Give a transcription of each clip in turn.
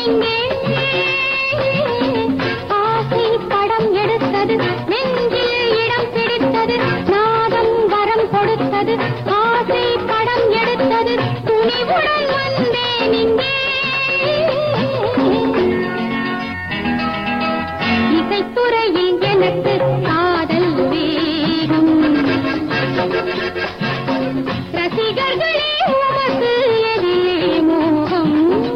இங்கே ஆசை படம் எடுத்தது நெஞ்சில் இடம் பிடித்தது நாதம் வரம் கொடுத்தது ஆசை படம் எடுத்தது துணிவுடன் வந்தேன் இங்கே இசைத்துறையில் எனக்கு காதல் வேகம் ரசிகர்களே உமக்கு எதிரே மோகம்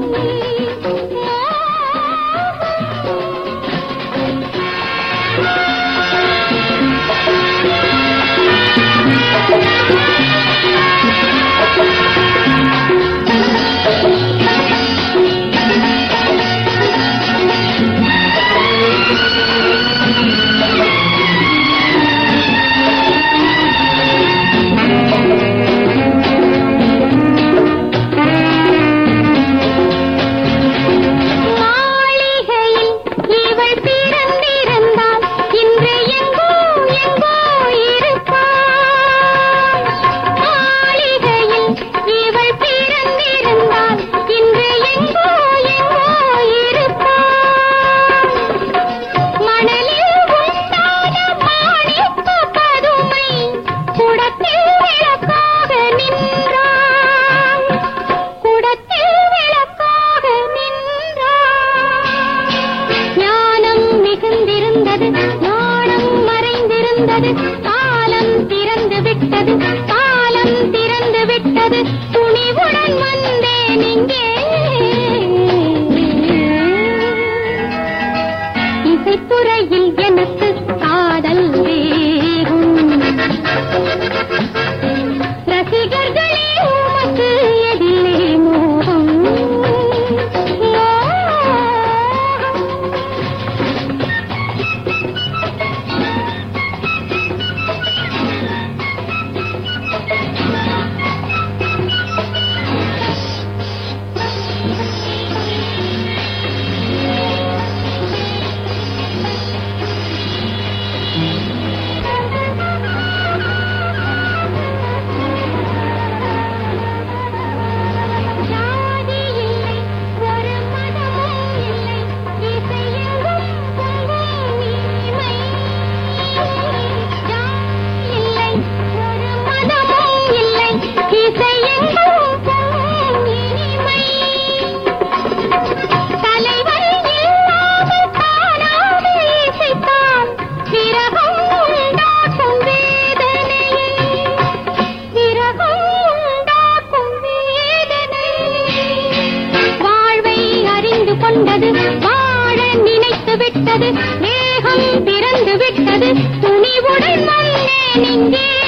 மாளிகையில் இவள் பிறந்திருந்தால் இன்று எங்கோ எங்கோ இருப்பாள் மாளிகையில் இவள் பிறந்திருந்தால் இன்று எங்கோ எங்கோ இருப்பாள் மணலில் உண்டான மாணிக்க பதுமை குடத்தில் விளக்காக நின்றாள் குடத்தில் விளக்காக நின்றாள் ஞானம் மிகுந்திருந்தது ஞானம் மறைந்திருந்தது காலம் திறந்து விட்டது காலம் திறந்து விட்டது துணிவுடன் வந்தேன் இங்கே இசைத்துறையில் எனக்கு காதல் வேகும் ரசிகர்களே உமக்கு எதிலே மோகம் மோகம். ஜாதி இல்லை ஒரு மதமும் இல்லை இசை எங்கும் பொங்கும் இனிமை ஜாதி இல்லை ஒரு மதமும் இல்லை இசை எங்கும் பொங்கும் இனிமை தலைவன் இல்லாமல் தானாக இசைத்தான் விரகம் உண்டாக்கும் வேதனையை விரகம் உண்டாக்கும் வேதனை வாழ்வை அறிந்து கொண்டது வாழ நினைத்து விட்டது வேகம் பிறந்து விட்டது துணிவுடன் வந்தேன் இங்கே